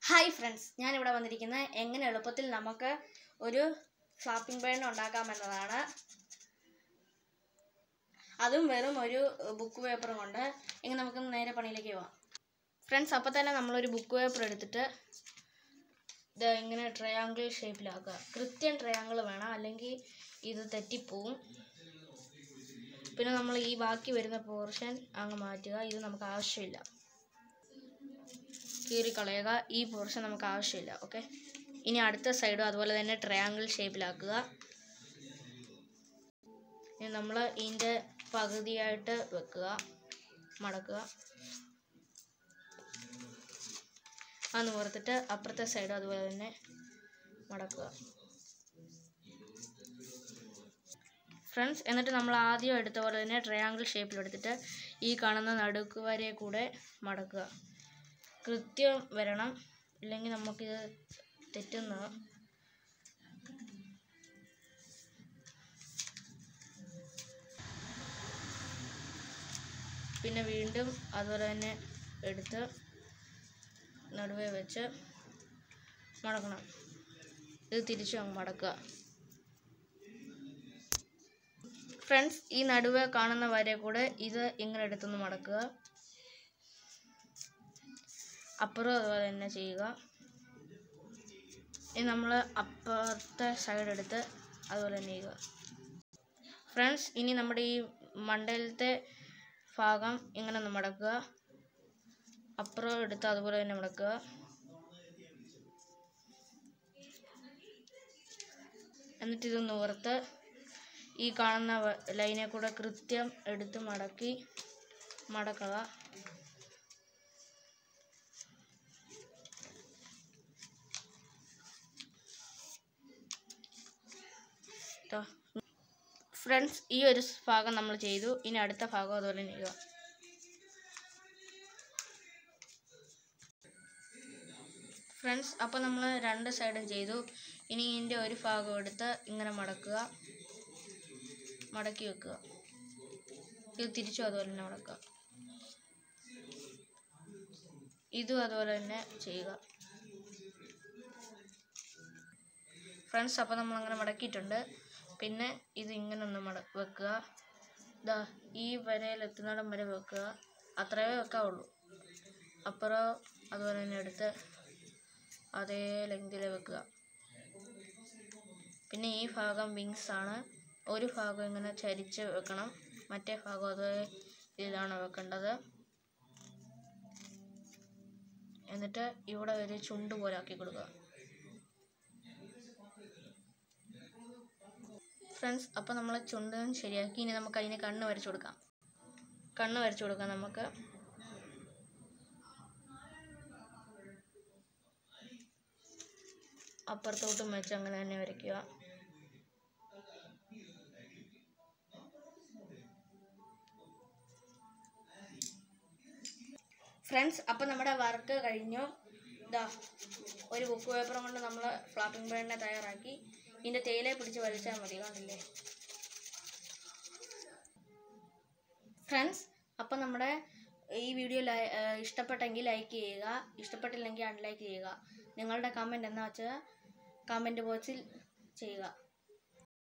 hi friends ഞാനിവിടെ വന്നിരിക്കുന്നത് എങ്ങനെ എളുപ്പത്തിൽ നമുക്ക് ഒരു ഫ്ലാപ്പിംഗ് ബേൺ ഉണ്ടാക്കാമെന്നതാണ് അതും വെറും ഒരു ബുക്ക് പേപ്പർ കൊണ്ട് എങ്ങനെ നമുക്ക് നേരെ പണിയിലേക്ക് പോവാം ഫ്രണ്ട്സ് അപ്പോൾ തന്നെ നമ്മളൊരു ബുക്ക് പേപ്പർ എടുത്തിട്ട് ഇത് ഇങ്ങനെ ട്രയാങ്കിൾ ഷേപ്പിലാക്കുക കൃത്യം ട്രയാങ്കിൾ വേണം അല്ലെങ്കിൽ ഇത് തെറ്റിപ്പോവും പിന്നെ നമ്മൾ ഈ ബാക്കി വരുന്ന പോർഷൻ അങ്ങ് മാറ്റുക ഇത് നമുക്ക് ആവശ്യമില്ല കീറി കളയുക ഈ പോർഷൻ നമുക്ക് ആവശ്യമില്ല ഓക്കെ ഇനി അടുത്ത സൈഡും അതുപോലെ തന്നെ ട്രയാങ്കിൾ ഷേപ്പിലാക്കുക ഇനി നമ്മൾ ഇതിൻ്റെ പകുതിയായിട്ട് വെക്കുക മടക്കുക അത് നിവർത്തിട്ട് അപ്പുറത്തെ സൈഡും അതുപോലെ തന്നെ മടക്കുക ഫ്രണ്ട്സ് എന്നിട്ട് നമ്മൾ ആദ്യം എടുത്ത പോലെ തന്നെ ട്രയാങ്കിൾ ഷേപ്പിലെടുത്തിട്ട് ഈ കാണുന്ന നടുക്ക് വരെ കൂടെ മടക്കുക കൃത്യം വരണം ഇല്ലെങ്കിൽ നമുക്കിത് തെറ്റുന്ന പിന്നെ വീണ്ടും അതുപോലെ തന്നെ എടുത്ത് നടുവേ വെച്ച് മടക്കണം ഇത് തിരിച്ചു അങ്ങ് മടക്കുക ഫ്രണ്ട്സ് ഈ നടുവേ കാണുന്ന വരെ കൂടെ ഇത് ഇങ്ങനെ എടുത്തൊന്ന് മടക്കുക അപ്പുറം അതുപോലെ തന്നെ ചെയ്യുക ഇനി നമ്മൾ അപ്പുറത്തെ സൈഡ് എടുത്ത് അതുപോലെ തന്നെ ചെയ്യുക ഫ്രണ്ട്സ് ഇനി നമ്മുടെ ഈ മണ്ടയിലത്തെ ഭാഗം ഇങ്ങനെ ഒന്ന് മടക്കുക അപ്പുറം എടുത്ത് അതുപോലെ തന്നെ മടക്കുക എന്നിട്ട് ഇത് നിവർത്ത് ഈ കാണുന്ന ലൈനെ കൂടെ കൃത്യം എടുത്ത് മടക്കി മടക്കുക ഫ്രണ്ട്സ് ഈ ഒരു ഭാഗം നമ്മൾ ചെയ്തു ഇനി അടുത്ത ഭാഗം അതുപോലെ ചെയ്യുക ഫ്രണ്ട്സ് അപ്പോൾ നമ്മൾ രണ്ട് സൈഡും ചെയ്തു ഇനി ഇതിൻ്റെ ഒരു ഭാഗം എടുത്ത് ഇങ്ങനെ മടക്കുക മടക്കി വെക്കുക ഇത് തിരിച്ചും അതുപോലെ തന്നെ മടക്കുക ഇതും അതുപോലെ തന്നെ ചെയ്യുക ഫ്രണ്ട്സ് അപ്പോൾ നമ്മൾ അങ്ങനെ മടക്കിയിട്ടുണ്ട് പിന്നെ ഇത് ഇങ്ങനെ ഒന്ന് മട വെക്കുക ഇതാ ഈ വരയിൽ എത്തുന്നിടം വരെ വെക്കുക അത്രയേ വെക്കാവുള്ളൂ അപ്പുറം അതുപോലെ തന്നെ എടുത്ത് അതേ ലെങ്തിൽ വെക്കുക പിന്നെ ഈ ഭാഗം വിങ്സ് ആണ് ഒരു ഭാഗം ഇങ്ങനെ ചരിച്ച് വെക്കണം മറ്റേ ഭാഗം അതേ ഇതിലാണ് വെക്കേണ്ടത് എന്നിട്ട് ഇവിടെ ഒരു ചുണ്ട് പോലെ ആക്കി കൊടുക്കുക ഫ്രണ്ട്സ് അപ്പോൾ നമ്മൾ ചുണ്ട് ശരിയാക്കി ഇനി നമുക്ക് അതിന് കണ്ണ് വരച്ചു കൊടുക്കാം കണ്ണ് വരച്ചു കൊടുക്കാം നമുക്ക് അപ്പുറത്തോട്ടും വെച്ച് അങ്ങനെ തന്നെ വരയ്ക്കുക ഫ്രണ്ട്സ് അപ്പോൾ നമ്മുടെ വർക്ക് കഴിഞ്ഞു ഇതാ ഒരു ബുക്ക് പേപ്പറും കൊണ്ട് നമ്മൾ ഫ്ലാപ്പിംഗ് ബേണിനെ തയ്യാറാക്കി ഇതിൻ്റെ തേയിലെ പിടിച്ച് വലിച്ചാൽ മതി കണ്ടില്ലേ ഫ്രണ്ട്സ് അപ്പം നമ്മുടെ ഈ വീഡിയോ ലൈ ഇഷ്ടപ്പെട്ടെങ്കിൽ ലൈക്ക് ചെയ്യുക ഇഷ്ടപ്പെട്ടില്ലെങ്കിൽ അൺലൈക്ക് ചെയ്യുക നിങ്ങളുടെ കമൻറ്റ് എന്നാ വെച്ചാൽ കമൻറ്റ് ബോക്സിൽ ചെയ്യുക